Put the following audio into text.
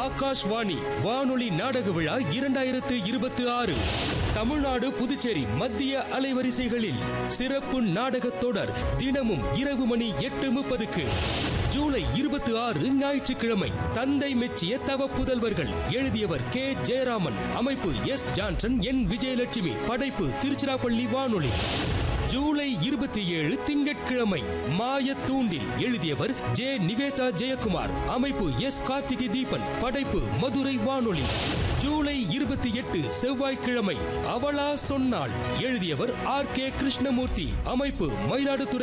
ஆகாஷ்வாணி வானொலி நாடக விழா இரண்டாயிரத்து இருபத்தி ஆறு தமிழ்நாடு புதுச்சேரி மத்திய அலைவரிசைகளில் சிறப்பு நாடகத் தொடர் தினமும் இரவு மணி எட்டு முப்பதுக்கு ஜூலை இருபத்தி ஆறு ஞாயிற்றுக்கிழமை தந்தை மெச்சிய தவ புதல்வர்கள் எழுதியவர் கே ஜெயராமன் அமைப்பு எஸ் ஜான்சன் என் விஜயலட்சுமி படைப்பு திருச்சிராப்பள்ளி வானொலி ஜூலை இருபத்தி ஏழு திங்கட்கிழமை மாயத்தூண்டில் எழுதியவர் ஜே நிவேதா ஜெயக்குமார் அமைப்பு எஸ் கார்த்திகை தீபன் படைப்பு மதுரை வானொலி ஜூலை இருபத்தி எட்டு செவ்வாய்க்கிழமை அவளா சொன்னாள் எழுதியவர் ஆர் கே கிருஷ்ணமூர்த்தி அமைப்பு மயிலாடுதுறை